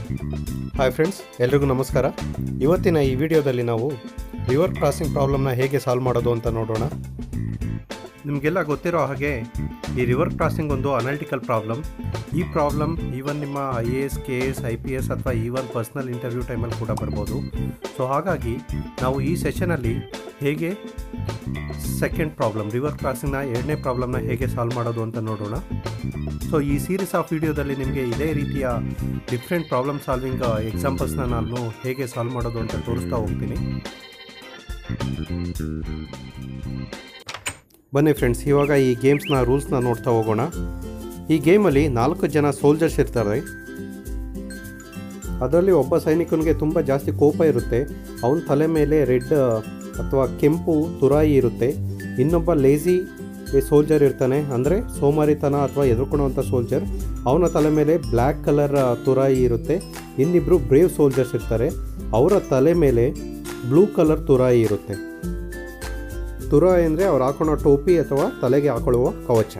hi friends ಎಲ್ರಿಗೂ ನಮಸ್ಕಾರ ಇವತ್ತಿನ ಈ ವಿಡಿಯೋದಲ್ಲಿ ನಾವು ರಿವರ್ ಕ್ರಾಸಿಂಗ್ ಪ್ರಾಬ್ಲಮ್ನ ಹೇಗೆ ಸಾಲ್ವ್ ಮಾಡೋದು ಅಂತ ನೋಡೋಣ ನಿಮಗೆಲ್ಲ ಗೊತ್ತಿರೋ ಹಾಗೆ ಈ ರಿವರ್ ಕ್ರಾಸಿಂಗ್ ಒಂದು ಅನಾಲಿಟಿಕಲ್ ಪ್ರಾಬ್ಲಮ್ ಈ ಪ್ರಾಬ್ಲಮ್ ಈವನ್ ನಿಮ್ಮ I A S K S I P S ಅಥವಾ ಈವನ್ ಪರ್ಸ್ನಲ್ ಇಂಟರ್ವ್ಯೂ ಟೈಮಲ್ಲಿ ಕೂಡ ಬರ್ಬೋದು ಸೊ ಹಾಗಾಗಿ ನಾವು ಈ ಸೆಷನಲ್ಲಿ ಹೇಗೆ ಸೆಕೆಂಡ್ ಪ್ರಾಬ್ಲಮ್ ರಿವರ್ ಕ್ರಾಸಿಂಗ್ನ ಎರಡನೇ ಪ್ರಾಬ್ಲಮ್ನ ಹೇಗೆ ಸಾಲ್ವ್ ಮಾಡೋದು ಅಂತ ನೋಡೋಣ ಸೊ ಈ ಸೀರೀಸ್ ಆಫ್ ವಿಡಿಯೋದಲ್ಲಿ ನಿಮಗೆ ಇದೇ ರೀತಿಯ ಡಿಫ್ರೆಂಟ್ ಪ್ರಾಬ್ಲಮ್ ಸಾಲ್ವಿಂಗ್ ಎಕ್ಸಾಂಪಲ್ಸ್ನ ನಾನು ಹೇಗೆ ಸಾಲ್ವ್ ಮಾಡೋದು ಅಂತ ತೋರಿಸ್ತಾ ಹೋಗ್ತೀನಿ ಬನ್ನಿ ಫ್ರೆಂಡ್ಸ್ ಇವಾಗ ಈ ಗೇಮ್ಸ್ನ ರೂಲ್ಸ್ನ ನೋಡ್ತಾ ಹೋಗೋಣ ಈ ಗೇಮಲ್ಲಿ ನಾಲ್ಕು ಜನ ಸೋಲ್ಜರ್ಸ್ ಇರ್ತಾರೆ ಅದರಲ್ಲಿ ಒಬ್ಬ ಸೈನಿಕನಿಗೆ ತುಂಬ ಜಾಸ್ತಿ ಕೋಪ ಇರುತ್ತೆ ಅವನ ತಲೆ ಮೇಲೆ ರೆಡ್ ಅಥವಾ ಕೆಂಪು ತುರಾಯಿ ಇರುತ್ತೆ ಇನ್ನೊಬ್ಬ ಲೇಜಿ ಸೋಲ್ಜರ್ ಇರ್ತಾನೆ ಅಂದರೆ ಸೋಮಾರಿತನ ಅಥವಾ ಎದುರ್ಕೊಳ್ಳುವಂಥ ಸೋಲ್ಜರ್ ಅವನ ತಲೆ ಮೇಲೆ ಬ್ಲ್ಯಾಕ್ ಕಲರ್ ತುರಾಯಿ ಇರುತ್ತೆ ಇನ್ನಿಬ್ಬರು ಬ್ರೇವ್ ಸೋಲ್ಜರ್ಸ್ ಇರ್ತಾರೆ ಅವರ ತಲೆ ಮೇಲೆ ಬ್ಲೂ ಕಲರ್ ತುರಾಯಿ ಇರುತ್ತೆ ತುರಾಯಿ ಅಂದರೆ ಅವ್ರು ಹಾಕೊಳ್ಳೋ ಟೋಪಿ ಅಥವಾ ತಲೆಗೆ ಹಾಕೊಳ್ಳುವ ಕವಚ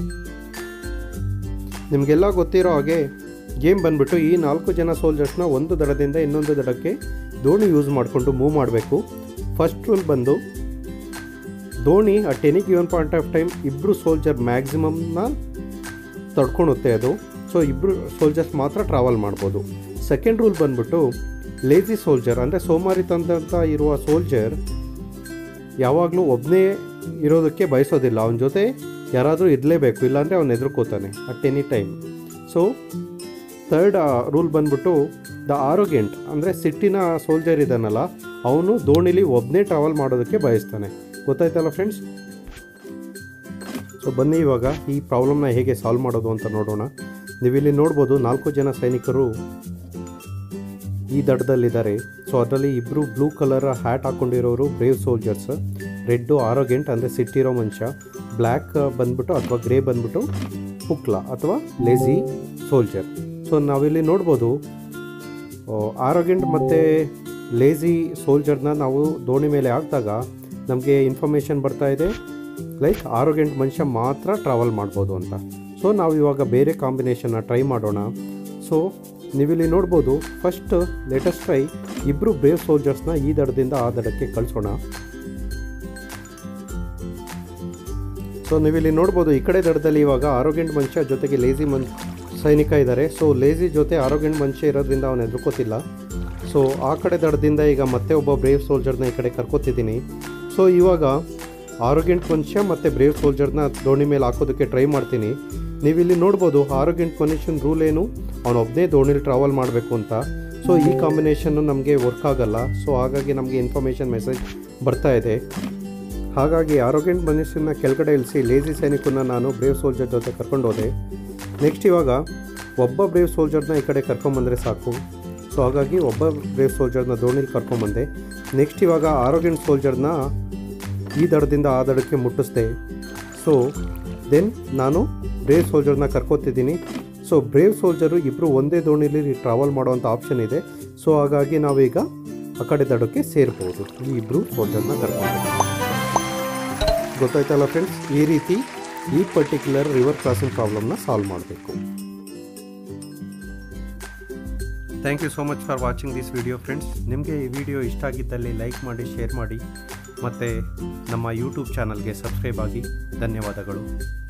ನಿಮಗೆಲ್ಲ ಗೊತ್ತಿರೋ ಹಾಗೆ ಗೇಮ್ ಬಂದ್ಬಿಟ್ಟು ಈ ನಾಲ್ಕು ಜನ ಸೋಲ್ಜರ್ಸ್ನ ಒಂದು ದಡದಿಂದ ಇನ್ನೊಂದು ದಡಕ್ಕೆ ದೋಣಿ ಯೂಸ್ ಮಾಡಿಕೊಂಡು ಮೂವ್ ಮಾಡಬೇಕು ಫಸ್ಟ್ ರೂಲ್ ಬಂದು ದೋಣಿ at any given point of time ಇಬ್ಬರು ಸೋಲ್ಜರ್ ಮ್ಯಾಕ್ಸಿಮಮ್ನ ತಡ್ಕೊಳುತ್ತೆ ಅದು ಸೊ ಇಬ್ಬರು ಸೋಲ್ಜರ್ಸ್ ಮಾತ್ರ ಟ್ರಾವೆಲ್ ಮಾಡ್ಬೋದು ಸೆಕೆಂಡ್ ರೂಲ್ ಬಂದ್ಬಿಟ್ಟು ಲೇಜಿ ಸೋಲ್ಜರ್ ಅಂದರೆ ಸೋಮಾರಿ ತಂದಂತ ಇರುವ ಸೋಲ್ಜರ್ ಯಾವಾಗಲೂ ಒಬ್ಬನೇ ಇರೋದಕ್ಕೆ ಬಯಸೋದಿಲ್ಲ ಅವನ ಜೊತೆ ಯಾರಾದರೂ ಇರಲೇಬೇಕು ಇಲ್ಲಾಂದರೆ ಅವನು ಎದುರ್ಕೋತಾನೆ at any time so third rule ಬಂದ್ಬಿಟ್ಟು ದ ಆರೋಗ್ಯಂಟ್ ಅಂದರೆ ಸಿಟ್ಟಿನ ಸೋಲ್ಜರ್ ಇದ್ದಾನಲ್ಲ ಅವನು ದೋಣಿಲಿ ಒಬ್ಬನೇ ಟ್ರಾವೆಲ್ ಮಾಡೋದಕ್ಕೆ ಬಯಸ್ತಾನೆ ಗೊತ್ತಾಯ್ತಲ್ಲ ಫ್ರೆಂಡ್ಸ್ ಸೊ ಬನ್ನಿ ಇವಾಗ ಈ ಪ್ರಾಬ್ಲಮ್ನ ಹೇಗೆ ಸಾಲ್ವ್ ಮಾಡೋದು ಅಂತ ನೋಡೋಣ ನೀವಿಲ್ಲಿ ನೋಡ್ಬೋದು ನಾಲ್ಕು ಜನ ಸೈನಿಕರು ಈ ದಡದಲ್ಲಿದ್ದಾರೆ ಸೊ ಅದರಲ್ಲಿ ಇಬ್ಬರು ಬ್ಲೂ ಕಲರ್ ಹ್ಯಾಟ್ ಹಾಕ್ಕೊಂಡಿರೋರು ಬ್ರೇವ್ ಸೋಲ್ಜರ್ಸ್ ರೆಡ್ಡು ಆರೋಗ್ಯಂಟ್ ಅಂದರೆ ಸಿಟ್ಟಿರೋ ಮನುಷ್ಯ ಬ್ಲ್ಯಾಕ್ ಬಂದ್ಬಿಟ್ಟು ಅಥವಾ ಗ್ರೇ ಬಂದ್ಬಿಟ್ಟು ಪುಕ್ಲ ಅಥವಾ ಲೇಜಿ ಸೋಲ್ಜರ್ ಸೊ ನಾವಿಲ್ಲಿ ನೋಡ್ಬೋದು ಆರೋಗ್ಯಂಟ್ ಮತ್ತು ಲೇಜಿ ಸೋಲ್ಜರ್ನ ನಾವು ದೋಣಿ ಮೇಲೆ ಹಾಕಿದಾಗ ನಮಗೆ ಇನ್ಫಾರ್ಮೇಷನ್ ಬರ್ತಾ ಇದೆ ಲೈಕ್ ಆರೋಗ್ಯಂಟ್ ಮನುಷ್ಯ ಮಾತ್ರ ಟ್ರಾವೆಲ್ ಮಾಡ್ಬೋದು ಅಂತ ಸೊ ನಾವು ಇವಾಗ ಬೇರೆ ಕಾಂಬಿನೇಷನ್ನ ಟ್ರೈ ಮಾಡೋಣ ಸೊ ನೀವಿಲ್ಲಿ ನೋಡ್ಬೋದು ಫಸ್ಟ್ ಲೇಟೆಸ್ಟ್ ಟ್ರೈ ಇಬ್ಬರು ಬ್ರೇವ್ ಸೋಲ್ಜರ್ಸ್ನ ಈ ದಡದಿಂದ ಆ ದಡಕ್ಕೆ ಕಳಿಸೋಣ ಸೊ ನೀವಿಲ್ಲಿ ನೋಡ್ಬೋದು ಈ ಕಡೆ ದಡದಲ್ಲಿ ಇವಾಗ ಆರೋಗ್ಯಂಟ್ ಮನುಷ್ಯ ಜೊತೆಗೆ ಲೇಜಿ ಮನ್ ಸೈನಿಕ ಇದ್ದಾರೆ ಸೊ ಲೇಜಿ ಜೊತೆ ಆರೋಗ್ಯಂಟ್ ಮನುಷ್ಯ ಇರೋದ್ರಿಂದ ಅವನು ಎದುರ್ಕೋತಿಲ್ಲ ಸೊ ಆ ಕಡೆ ದಡದಿಂದ ಈಗ ಮತ್ತೆ ಒಬ್ಬ ಬ್ರೇವ್ ಸೋಲ್ಜರ್ನ ಈ ಕಡೆ ಕರ್ಕೋತಿದ್ದೀನಿ ಸೊ ಇವಾಗ ಆರೋಗ್ಯಂಟ್ ಮನುಷ್ಯ ಮತ್ತು ಬ್ರೇವ್ ಸೋಲ್ಜರ್ನ ದೋಣಿ ಮೇಲೆ ಹಾಕೋದಕ್ಕೆ ಟ್ರೈ ಮಾಡ್ತೀನಿ ನೀವಿಲ್ಲಿ ನೋಡ್ಬೋದು ಆರೋಗ್ಯಂಟ್ ಮನುಷ್ಯನ ರೂಲ್ ಏನು ಅವನೊಬ್ಬನೇ ದೋಣಿಲಿ ಟ್ರಾವೆಲ್ ಮಾಡಬೇಕು ಅಂತ ಸೊ ಈ ಕಾಂಬಿನೇಷನ್ನು ನಮಗೆ ವರ್ಕ್ ಆಗಲ್ಲ ಸೊ ಹಾಗಾಗಿ ನಮಗೆ ಇನ್ಫಾರ್ಮೇಷನ್ ಮೆಸೇಜ್ ಬರ್ತಾ ಇದೆ ಹಾಗಾಗಿ ಆರೋಗ್ಯಂಟ್ ಮನುಷ್ಯನ ಕೆಳಗಡೆ ಇಳಿಸಿ ಲೇಜಿ ಸೈನಿಕನ್ನ ನಾನು ಬ್ರೇವ್ ಸೋಲ್ಜರ್ ಜೊತೆ ಕರ್ಕೊಂಡು ಹೋದೆ ನೆಕ್ಸ್ಟ್ ಇವಾಗ ಒಬ್ಬ ಬ್ರೇವ್ ಸೋಲ್ಜರ್ನ ಈ ಕಡೆ ಕರ್ಕೊಂಬಂದರೆ ಸಾಕು ಸೊ ಹಾಗಾಗಿ ಒಬ್ಬ ಬ್ರೇವ್ ಸೋಲ್ಜರ್ನ ದೋಣಿಲಿ ಕರ್ಕೊಂಬಂದೆ ನೆಕ್ಸ್ಟ್ ಇವಾಗ ಆರೋಗ್ಯಂಟ್ ಸೋಲ್ಜರ್ನ ಈ ದಡದಿಂದ ಆ ದಡಕ್ಕೆ ಮುಟ್ಟಿಸ್ದೆ ಸೊ ದೆನ್ ನಾನು ಬ್ರೇವ್ ಸೋಲ್ಜರ್ನ ಕರ್ಕೋತಿದ್ದೀನಿ ಸೊ ಬ್ರೇವ್ ಸೋಲ್ಜರು ಇಬ್ಬರು ಒಂದೇ ದೋಣಿಲಿ ಟ್ರಾವೆಲ್ ಮಾಡೋವಂಥ ಆಪ್ಷನ್ ಇದೆ ಸೊ ಹಾಗಾಗಿ ನಾವೀಗ ಆ ಕಡೆ ದಡಕ್ಕೆ ಸೇರ್ಬೋದು ಈ ಇಬ್ಬರು ಸೋಲ್ಜರ್ನ ಕರ್ಕೊಂಡು ಗೊತ್ತಾಯ್ತಲ್ಲ ಫ್ರೆಂಡ್ಸ್ ಈ ರೀತಿ ಈ ಪರ್ಟಿಕ್ಯುಲರ್ ರಿವರ್ ಕ್ರಾಸಿಂಗ್ ಪ್ರಾಬ್ಲಮ್ನ ಸಾಲ್ವ್ ಮಾಡಬೇಕು thank you so much for watching this video friends ನಿಮಗೆ ಈ ವಿಡಿಯೋ ಇಷ್ಟ ಆಗಿದ್ದಲ್ಲಿ ಲೈಕ್ ಮಾಡಿ ಶೇರ್ ಮಾಡಿ ಮತ್ತು ನಮ್ಮ ಯೂಟ್ಯೂಬ್ ಚಾನಲ್ಗೆ ಸಬ್ಸ್ಕ್ರೈಬ್ ಆಗಿ ಧನ್ಯವಾದಗಳು